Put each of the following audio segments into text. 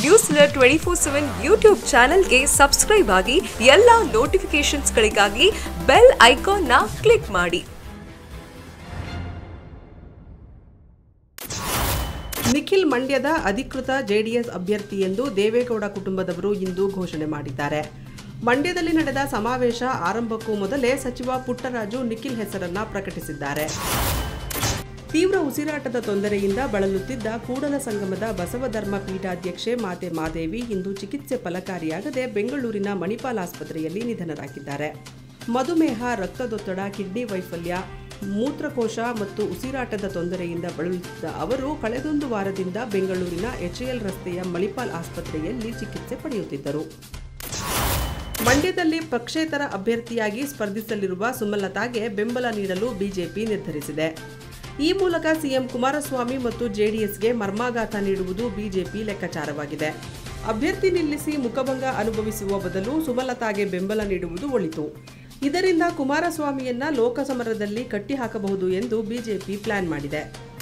news twenty four seven YouTube ಚಾನೆಲ್ಗೆ subscribe ಆಗಿ ಎಲ್ಲ ನೋಟಿಫಿಕೇಶನ್ಸ್ಗಳಿಗಾಗಿ ಬೆಲ್ ಐಕಾನ್ನ ಕ್ಲಿಕ್ ಮಾಡಿ ನಿಖಿಲ್ ಮಂಡ್ಯದ ಅಧಿಕೃತ ಜೆಡಿಎಸ್ ಅಭ್ಯರ್ಥಿ ಎಂದು ದೇವೇಗೌಡ ಕುಟುಂಬದವರು ಇಂದು ಘೋಷಣೆ ಮಾಡಿದ್ದಾರೆ ಮಂಡ್ಯದಲ್ಲಿ ನಡೆದ ಸಮಾವೇಶ ಆರಂಭಕ್ಕೂ ಮೊದಲೇ ಸಚಿವ ಪುಟ್ಟರಾಜು ನಿಖಿಲ್ ಹೆಸರನ್ನ ಪ್ರಕಟಿಸಿದ್ದಾರೆ ತೀವ್ರ ಉಸಿರಾಟದ ತೊಂದರೆಯಿಂದ ಬಳಲುತ್ತಿದ್ದ ಕೂಡಲ ಸಂಗಮದ ಬಸವಧರ್ಮ ಪೀಠಾಧ್ಯಕ್ಷೆ ಮಾತೆ ಮಾದೇವಿ ಇಂದು ಚಿಕಿತ್ಸೆ ಫಲಕಾರಿಯಾಗದೆ ಬೆಂಗಳೂರಿನ ಮಣಿಪಾಲ್ ಆಸ್ಪತ್ರೆಯಲ್ಲಿ ನಿಧನರಾಗಿದ್ದಾರೆ ಮಧುಮೇಹ ರಕ್ತದೊತ್ತಡ ಕಿಡ್ನಿ ವೈಫಲ್ಯ ಮೂತ್ರಕೋಶ ಮತ್ತು ಉಸಿರಾಟದ ತೊಂದರೆಯಿಂದ ಬಳಲುತ್ತಿದ್ದ ಅವರು ಕಳೆದೊಂದು ವಾರದಿಂದ ಬೆಂಗಳೂರಿನ ಎಚ್ಎಎಲ್ ರಸ್ತೆಯ ಮಣಿಪಾಲ್ ಆಸ್ಪತ್ರೆಯಲ್ಲಿ ಚಿಕಿತ್ಸೆ ಪಡೆಯುತ್ತಿದ್ದರು ಮಂಡ್ಯದಲ್ಲಿ ಪಕ್ಷೇತರ ಅಭ್ಯರ್ಥಿಯಾಗಿ ಸ್ಪರ್ಧಿಸಲಿರುವ ಸುಮಲತಾಗೆ ಬೆಂಬಲ ನೀಡಲು ಬಿಜೆಪಿ ನಿರ್ಧರಿಸಿದೆ ಈ ಮೂಲಕ ಸಿಎಂ ಕುಮಾರಸ್ವಾಮಿ ಮತ್ತು ಜೆಡಿಎಸ್ಗೆ ಮರ್ಮಾಘಾತ ನೀಡುವುದು ಬಿಜೆಪಿ ಲೆಕ್ಕಾಚಾರವಾಗಿದೆ ಅಭ್ಯರ್ಥಿ ನಿಲ್ಲಿಸಿ ಮುಖಭಂಗ ಅನುಭವಿಸುವ ಬದಲು ಸುಮಲತಾಗೆ ಬೆಂಬಲ ನೀಡುವುದು ಒಳಿತು ಇದರಿಂದ ಕುಮಾರಸ್ವಾಮಿಯನ್ನ ಲೋಕಸಮರದಲ್ಲಿ ಕಟ್ಟಿಹಾಕಬಹುದು ಎಂದು ಬಿಜೆಪಿ ಪ್ಲಾನ್ ಮಾಡಿದೆ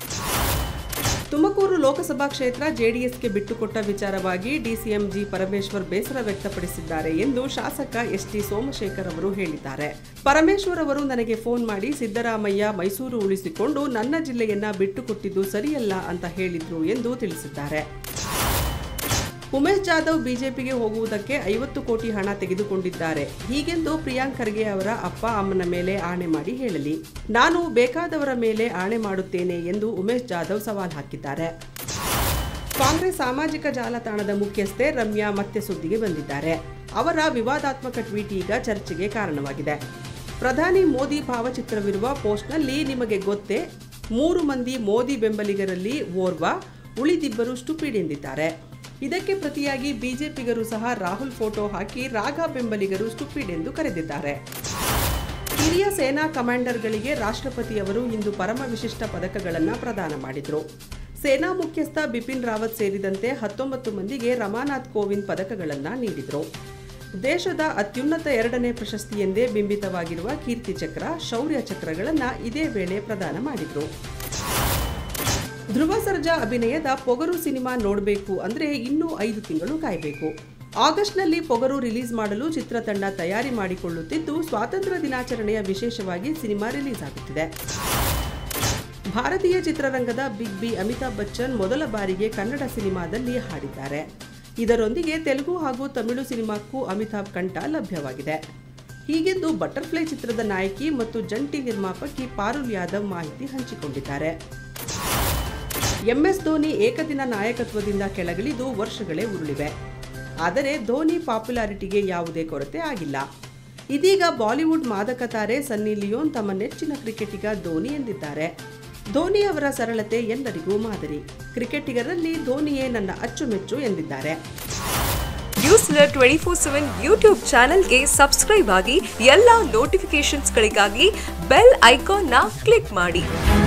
ತುಮಕೂರು ಲೋಕಸಭಾ ಕ್ಷೇತ್ರ ಜೆಡಿಎಸ್ಗೆ ಬಿಟ್ಟುಕೊಟ್ಟ ವಿಚಾರವಾಗಿ ಡಿಸಿಎಂ ಜಿ ಪರಮೇಶ್ವರ್ ಬೇಸರ ವ್ಯಕ್ತಪಡಿಸಿದ್ದಾರೆ ಎಂದು ಶಾಸಕ ಎಸ್ಟಿ ಸೋಮಶೇಖರ್ ಅವರು ಹೇಳಿದ್ದಾರೆ ಪರಮೇಶ್ವರ್ ಅವರು ನನಗೆ ಫೋನ್ ಮಾಡಿ ಸಿದ್ದರಾಮಯ್ಯ ಮೈಸೂರು ಉಳಿಸಿಕೊಂಡು ನನ್ನ ಜಿಲ್ಲೆಯನ್ನ ಬಿಟ್ಟುಕೊಟ್ಟಿದ್ದು ಸರಿಯಲ್ಲ ಅಂತ ಹೇಳಿದ್ರು ಎಂದು ತಿಳಿಸಿದ್ದಾರೆ ಉಮೇಶ್ ಜಾಧವ್ ಬಿಜೆಪಿಗೆ ಹೋಗುವುದಕ್ಕೆ ಐವತ್ತು ಕೋಟಿ ಹಣ ತೆಗೆದುಕೊಂಡಿದ್ದಾರೆ ಹೀಗೆಂದು ಪ್ರಿಯಾಂಕ್ ಖರ್ಗೆ ಅವರ ಅಪ್ಪ ಅಮ್ಮನ ಮೇಲೆ ಆಣೆ ಮಾಡಿ ಹೇಳಲಿ ನಾನು ಬೇಕಾದವರ ಮೇಲೆ ಆಣೆ ಮಾಡುತ್ತೇನೆ ಎಂದು ಉಮೇಶ್ ಜಾಧವ್ ಸವಾಲ್ ಹಾಕಿದ್ದಾರೆ ಕಾಂಗ್ರೆಸ್ ಸಾಮಾಜಿಕ ಜಾಲತಾಣದ ಮುಖ್ಯಸ್ಥೆ ರಮ್ಯಾ ಮತ್ತೆ ಸುದ್ದಿಗೆ ಬಂದಿದ್ದಾರೆ ಅವರ ವಿವಾದಾತ್ಮಕ ಟ್ವೀಟ್ ಈಗ ಚರ್ಚೆಗೆ ಕಾರಣವಾಗಿದೆ ಪ್ರಧಾನಿ ಮೋದಿ ಭಾವಚಿತ್ರವಿರುವ ಪೋಸ್ಟ್ನಲ್ಲಿ ನಿಮಗೆ ಗೊತ್ತೇ ಮೂರು ಮಂದಿ ಮೋದಿ ಬೆಂಬಲಿಗರಲ್ಲಿ ಓರ್ವ ಉಳಿದಿಬ್ಬರು ಸ್ಟುಪಿಡ್ ಎಂದಿದ್ದಾರೆ ಇದಕ್ಕೆ ಪ್ರತಿಯಾಗಿ ಬಿಜೆಪಿಗರು ಸಹ ರಾಹುಲ್ ಫೋಟೋ ಹಾಕಿ ರಾಗ ಬೆಂಬಲಿಗರು ಸ್ಟುಪಿಡ್ ಎಂದು ಕರೆದಿದ್ದಾರೆ ಹಿರಿಯ ಸೇನಾ ಕಮಾಂಡರ್ಗಳಿಗೆ ರಾಷ್ಟ್ರಪತಿ ಅವರು ಇಂದು ಪರಮ ವಿಶಿಷ್ಟ ಪದಕಗಳನ್ನು ಪ್ರದಾನ ಮಾಡಿದರು ಸೇನಾ ಮುಖ್ಯಸ್ಥ ಬಿಪಿನ್ ರಾವತ್ ಸೇರಿದಂತೆ ಹತ್ತೊಂಬತ್ತು ಮಂದಿಗೆ ರಮಾನಾಥ್ ಕೋವಿಂದ್ ಪದಕಗಳನ್ನು ನೀಡಿದರು ದೇಶದ ಅತ್ಯುನ್ನತ ಎರಡನೇ ಪ್ರಶಸ್ತಿ ಎಂದೇ ಬಿಂಬಿತವಾಗಿರುವ ಕೀರ್ತಿ ಚಕ್ರ ಶೌರ್ಯ ಚಕ್ರಗಳನ್ನು ಇದೇ ವೇಳೆ ಪ್ರದಾನ ಮಾಡಿದರು ಧ್ರುವ ಸರ್ಜಾ ಅಭಿನಯದ ಪೊಗರು ಸಿನಿಮಾ ನೋಡಬೇಕು ಅಂದ್ರೆ ಇನ್ನೂ ಐದು ತಿಂಗಳು ಕಾಯಬೇಕು ಆಗಸ್ಟ್ನಲ್ಲಿ ಪೊಗರು ರಿಲೀಸ್ ಮಾಡಲು ಚಿತ್ರತಂಡ ತಯಾರಿ ಮಾಡಿಕೊಳ್ಳುತ್ತಿದ್ದು ಸ್ವಾತಂತ್ರ್ಯ ದಿನಾಚರಣೆಯ ವಿಶೇಷವಾಗಿ ಸಿನಿಮಾ ರಿಲೀಸ್ ಆಗುತ್ತಿದೆ ಭಾರತೀಯ ಚಿತ್ರರಂಗದ ಬಿಗ್ ಬಿ ಅಮಿತಾಬ್ ಬಚ್ಚನ್ ಮೊದಲ ಬಾರಿಗೆ ಕನ್ನಡ ಸಿನಿಮಾದಲ್ಲಿ ಹಾಡಿದ್ದಾರೆ ಇದರೊಂದಿಗೆ ತೆಲುಗು ಹಾಗೂ ತಮಿಳು ಸಿನಿಮಾಕ್ಕೂ ಅಮಿತಾಬ್ ಕಂಠ ಲಭ್ಯವಾಗಿದೆ ಹೀಗೆಂದು ಬಟರ್ಫ್ಲೈ ಚಿತ್ರದ ನಾಯಕಿ ಮತ್ತು ಜಂಟಿ ನಿರ್ಮಾಪಕಿ ಪಾರುಲ್ ಯಾದವ್ ಮಾಹಿತಿ ಹಂಚಿಕೊಂಡಿದ್ದಾರೆ ಎಂಎಸ್ ಧೋನಿ ಏಕದಿನ ನಾಯಕತ್ವದಿಂದ ಕೆಳಗಿಳಿದು ವರ್ಷಗಳೇ ಉರುಳಿವೆ ಆದರೆ ಧೋನಿ ಪಾಪ್ಯುಲಾರಿಟಿಗೆ ಯಾವುದೇ ಕೊರತೆ ಆಗಿಲ್ಲ ಇದೀಗ ಬಾಲಿವುಡ್ ಮಾದಕ ತಾರೆ ಸನ್ನಿ ಲಿಯೋನ್ ತಮ್ಮ ನೆಚ್ಚಿನ ಕ್ರಿಕೆಟಿಗ ಧೋನಿ ಎಂದಿದ್ದಾರೆ ಧೋನಿ ಅವರ ಸರಳತೆ ಎಲ್ಲರಿಗೂ ಮಾದರಿ ಕ್ರಿಕೆಟಿಗರಲ್ಲಿ ಧೋನಿಯೇ ನನ್ನ ಅಚ್ಚುಮೆಚ್ಚು ಎಂದಿದ್ದಾರೆ news twenty four seven YouTube ಚಾನೆಲ್ಗೆ ಸಬ್ಸ್ಕ್ರೈಬ್ ಆಗಿ ಎಲ್ಲ ನೋಟಿಫಿಕೇಶನ್ಸ್ಗಳಿಗಾಗಿ ಬೆಲ್ ಐಕಾನ್ನ ಕ್ಲಿಕ್ ಮಾಡಿ